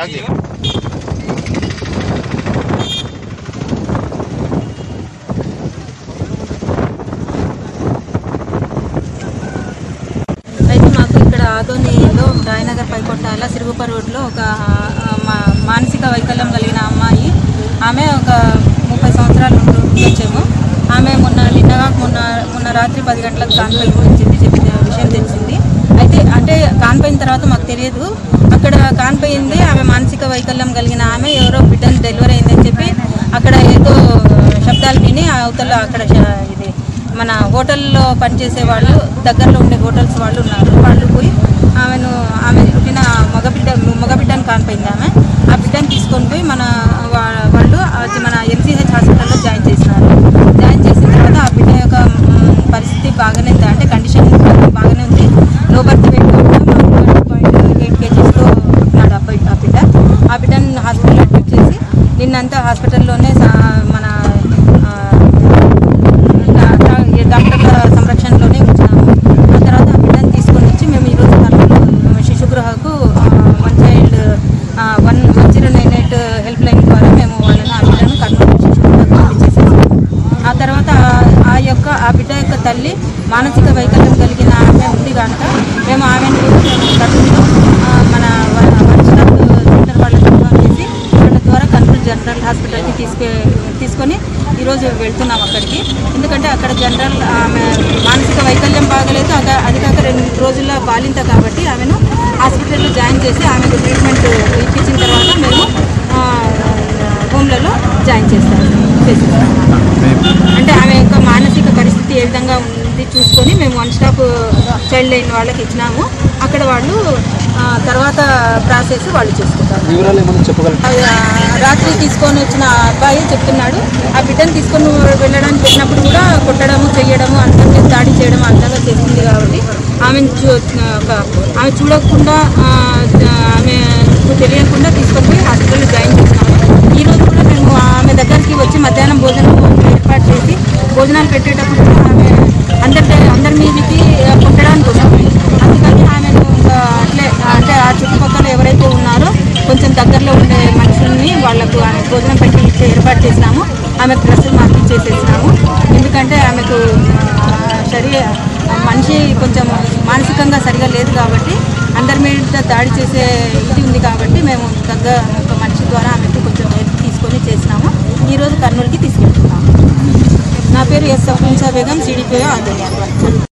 అయితే మాకు ఇక్కడ ఆదోనిలో రాయనగర్ పైకొట్టాల సిరుగుప రోడ్లో ఒక ఆ, మా- మానసిక వైకల్యం కలిగిన అమ్మాయి ఆమె ఒక ముప్పై సంవత్సరాలు వచ్చేమో ఆమె మొన్న నిన్నగా మొన్న మొన్న రాత్రి పది గంటలకు కాన్పోయి వచ్చింది చెప్పిన విషయం తెలిసింది అయితే అంటే కాన్పోయిన తర్వాత మాకు తెలియదు అక్కడ కాన్పోయింది ఆమె మానసిక వైకల్యం కలిగిన ఆమె ఎవరో బిడ్డను డెలివరీ అయిందని చెప్పి అక్కడ ఏదో శబ్దాలు విని అవతల అక్కడ శ- ఇది మన హోటల్లో పనిచేసే వాళ్ళు దగ్గరలో ఉండే హోటల్స్ వాళ్ళు ఉన్నారు వాళ్ళు పోయి ఆమెను ఆమె పుట్టిన మగబిడ్డ మగబిడ్డను కానిపోయింది ఆమె ఆ బిడ్డను తీసుకొని పోయి మన వా- వాళ్ళు అది మన ఎంసీహెచ్ హాస్పిటల్లో జాయిన్ చేసినారు జాయిన్ చేసిన తర్వాత ఆ బిడ్డ యొక్క మ్, పరిస్థితి బాగానే ఉంది అంటే కండిషన్ బాగానే ఉంది low birth weight point eight కేజీస్తో పుట్టినాడు అబ్బాయి ఆ బిడ్డ ఆ బిడ్డను హాస్పిటల్ అడ్మిట్ చేసి నిన్నంతా హాస్పిటల్లోనే సా- మన ఆ, డా- డా- ఈ డాక్టర్ల సంరక్షణలోనే ఉంచినాము ఆ తర్వాత ఆ బిడ్డను తీసుకొని వచ్చి మేము ఈరోజు కర్నూలు శిశుగృహకు ఆ, వన్ చైల్డ్ ఆ, one one zero nine eight help line ద్వారా మేము వాళ్ళని ఆ బిడ్డను కర్నూలు శిశుగృహకు పంపించేసాము ఆ తర్వాత ఆ- ఆ యొక్క ఆ బిడ్డ యొక్క తల్లి మానసిక వైకల్యం కలిగిన ఆమె ఉంది కనుక మేము ఆమెను కూడా మేము కర్నూలు ఆ, మన వ- వన్ స్టాప్ సెంటర్ వాళ్ళకి ఇన్ఫార్మ్ చేసి వాళ్ళ ద్వారా కర్నూలు జనరల్ హాస్పిటల్కి తీసుకు తీసుకొని ఈరోజు వెళ్తున్నాం అక్కడికి ఎందుకంటే అక్కడ జనరల్ ఆమె మానసిక వైకల్యం బాగలేదు అద అది కాక రెండు రోజుల బాలింత కాబట్టి ఆమెను హాస్పిటల్లో జాయిన్ చేసి ఆమెకు ట్రీట్మెంట్ ఇప్పించిన తర్వాత మేము ఆ, హోమ్లలో జాయిన్ చేస్తాము చేసేస్తాము అంటే ఆమె యొక్క మానసిక పరిస్థితి ఏ విధంగా ఉంది చూసుకొని మేము వన్ స్టాప్ చైల్డ్ లైన్ వాళ్ళకి ఇచ్చినాము అక్కడ వాళ్ళు ఆ, తర్వాత ప్రాసెస్ వాళ్ళు చేసుకుంటారు వివరాలు ఏమైనా చెప్పగలరు ఆ, రాత్రి తీసుకొని వచ్చిన ఆ అబ్బాయి చెప్తున్నాడు ఆ బిడ్డను తీసుకొని వెళ్ళడానికి వెళ్ళినప్పుడు కూడా కొట్టడము చెయ్యడము అందరినీ దాడి చేయడం ఆ విధంగా చేసింది కాబట్టి ఆమెను చూ ఒక ఆమె చూడకుండా ఆ, ఆమెకు తెలియకుండా తీసుకొని పోయి హాస్పిటల్లో జాయిన్ చేసినాము ఈ రోజు కూడా మేము ఆమె దగ్గరికి వచ్చి మధ్యాహ్నం భోజనం ఏర్పాటు చేసి భోజనాలు పెట్టేటప్పుడు కూడా ఆమె అందరి అందరి మీదకి కొట్టడానికి వస్తుంది అందుకని ఆమెను ఇంకా అట్లే అంటే ఆ చుట్టుపక్కల ఎవరైతే ఉన్నారో కొంచెం దగ్గరలో ఉండే మనుషుల్ని వాళ్ళకు ఆమె భోజనం పెట్టి ఇచ్చే ఏర్పాటు చేసినాము ఆమెకు డ్రెస్సులు మార్పిచ్చేసేసినాము ఎందుకంటే ఆమెకు ఆ, శరీర మనిషి కొంచెం మానసికంగా సరిగా లేదు కాబట్టి అందరి మీద దాడి చేసే ఇది ఉంది కాబట్టి మేము దగ్గర ఒక మనిషి ద్వారా ఆమెకు కొంచెం హెల్ప్ తీసుకొని చేసినాము ఈరోజు కర్నూలుకి తీసుకెళ్తున్నాము నా పేరు ఎస్ సఫ్రున్సా బేగం సిడిపిఓ ఆధ్వర్యంలో